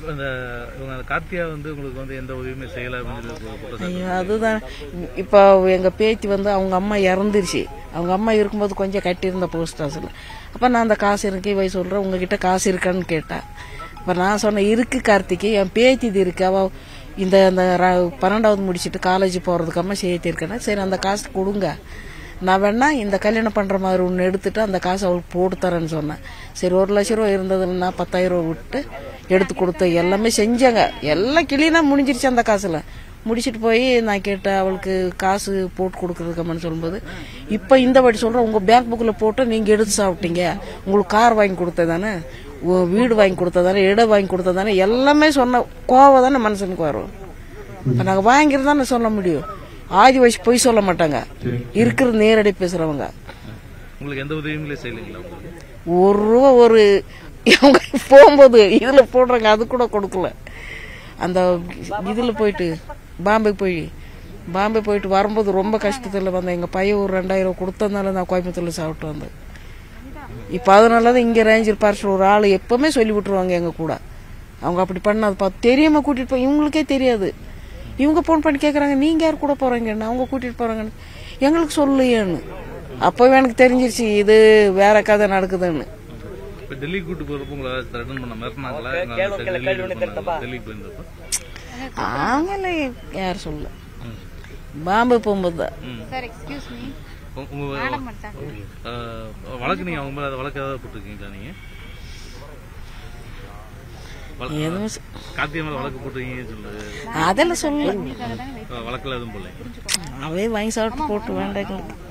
இப்ப இந்த இவங்க அந்த கார்த்தியா வந்து உங்களுக்கு வந்து எந்த உதவியுமே செய்யல அப்படின்னு சொல்லி ஒரு குற்றச்சாட்டு ஐயோ அதுதான் இப்போ எங்க பேத்தி வந்து அவங்க அம்மா இறந்துருச்சு அவங்க அம்மா இருக்கும்போது கொஞ்சம் கட்டியிருந்த போஸ்ட் ஆஃபீஸில் அப்போ நான் அந்த காசு இருக்கு இவை சொல்கிறேன் உங்ககிட்ட காசு இருக்கான்னு கேட்டா அப்போ நான் சொன்னேன் இருக்கு கார்த்திக்கு என் பேத்தி இது இருக்கு அவ இந்த அந்த ர- பன்னெண்டாவது முடிச்சிட்டு காலேஜ் போகிறதுக்காம சேர்த்து இருக்கேன்னா சரி அந்த காசு கொடுங்க நான் வேணா இந்த கல்யாணம் பண்ணுற மாதிரி ஒன்று எடுத்துட்டு அந்த காசு அவளுக்கு போட்டு தரேன்னு சொன்னேன் சரி ஒரு லட்ச ரூபா இருந்ததுன்னா பத்தாயிரம் ரூபா விட்டு எடுத்து கொடுத்த எல்லாமே செஞ்சாங்க எல்லாம் கிளீனாக முடிஞ்சிருச்சு அந்த காசில் முடிச்சிட்டு போய் நான் கேட்டேன் அவளுக்கு காசு போட்டு கொடுக்குறதுக்கம்மான்னு சொல்லும்போது இப்போ இந்த வாட்டி சொல்கிறேன் உங்கள் பேங்க் புக்கில் போட்டு நீங்கள் எடுத்து சாப்பிட்டீங்க உங்களுக்கு கார் வாங்கி கொடுத்ததானே உ- வீடு வாங்கி கொடுத்ததானே இடம் வாங்கி கொடுத்ததானே எல்லாமே சொன்ன கோவம் தானே மனுஷனுக்கு வரும் இப்போ நாங்கள் வாங்கியிருந்தானே சொல்ல முடியும் ஆதி வயசு பொய் சொல்ல மாட்டாங்க இருக்கிற நேரடி பேசுகிறவங்க உங்களுக்கு எந்த உதவியுமே செய்யலைங்களா உங்களுக்கு ஒரு ரூபா ஒரு அவங்க போகும்போது இதில் போடுறாங்க அது கூட கொடுக்கல அந்த இதில் போயிட்டு பாம்பே போய் பாம்பே போயிட்டு வரும்போது ரொம்ப கஷ்டத்தில் வந்தேன் எங்கள் பையன் ஒரு ரெண்டாயிரம் கொடுத்ததுனால நான் கோயம்புத்தூரில் சாப்பிட்டு வந்தேன் இப்போ அதனால தான் இங்கே ரேஞ்சர் பார்சல் ஒரு ஆள் எப்பவுமே சொல்லி விட்டுருவாங்க எங்கள் கூட அவங்க அப்படி பண்ணாது பார்த்து தெரியாம கூட்டிட்டு போய் இவங்களுக்கே தெரியாது இவங்க ஃபோன் பண்ணி கேட்குறாங்க நீங்க யார் கூட போறீங்கன்னு அவங்க கூட்டிட்டு போறாங்கன்னு எங்களுக்கு சொல்லுயேன்னு அப்போவே எனக்கு தெரிஞ்சிருச்சு இது வேற கதை நடக்குதுன்னு இப்ப டெல்லி கூட்டு போறப்ப உங்களை த்ரெட்டன் பண்ண மிரட்டினாங்களா டெல்லிக்கு போயிருந்தப்ப அவங்கள யார் சொல்ல பாம்பே போகும்போது தான் சார் எக்ஸ்கியூஸ் மீ உங்க- உங்க மேடம் மட்டும் அஹ், வழக்கு நீங்க அவங்க மேல அதை வழக்கு ஏதாவது போட்டிருக்கீங்களா நீங்க வழ- எதுவும் சொ- கார்த்திகை மேல வழக்கு போட்டிருக்கீங்கன்னு சொல்லுது அதெல்லாம் சொல்ல வழக்குல எதுவும் போடல அவே வாங்கி சாப்பிட்டு போட்டு வேண்டாம் எங்களுக்கு